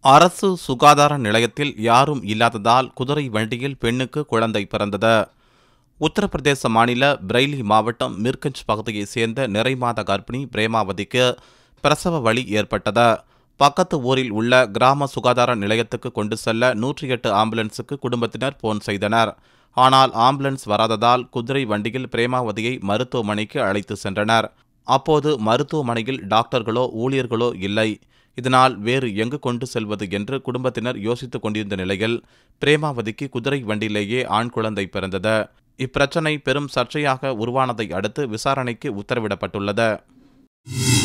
அரசு சுகாதார நிலையத்தில் யாரும் இல்லாததால் குதிரை வண்டியில் பெண்ணுக்கு குழந்தை பிறந்தது உத்தரப்பிரதேச மாநில பிரெய்லி மாவட்டம் மிர்கஞ்ச் பகுதியைச் சேர்ந்த நிறைமாத கர்ப்பிணி பிரேமாவதிக்கு பிரசவ வலி ஏற்பட்டது பக்கத்து ஊரில் உள்ள கிராம சுகாதார நிலையத்துக்கு கொண்டு செல்ல நூற்றி எட்டு ஆம்புலன்ஸுக்கு குடும்பத்தினர் போன் செய்தனர் ஆனால் ஆம்புலன்ஸ் வராததால் குதிரை வண்டியில் பிரேமாவதியை மருத்துவமனைக்கு அழைத்து சென்றனர் அப்போது மருத்துவமனையில் டாக்டர்களோ ஊழியர்களோ இல்லை இதனால் வேறு எங்கு கொண்டு செல்வது என்று குடும்பத்தினர் யோசித்துக் கொண்டிருந்த நிலையில் பிரேமாவதிக்கு குதிரை வண்டியிலேயே ஆண் குழந்தை பிறந்தது இப்பிரச்சனை பெரும் சர்ச்சையாக உருவானதை அடுத்து விசாரணைக்கு உத்தரவிடப்பட்டுள்ளது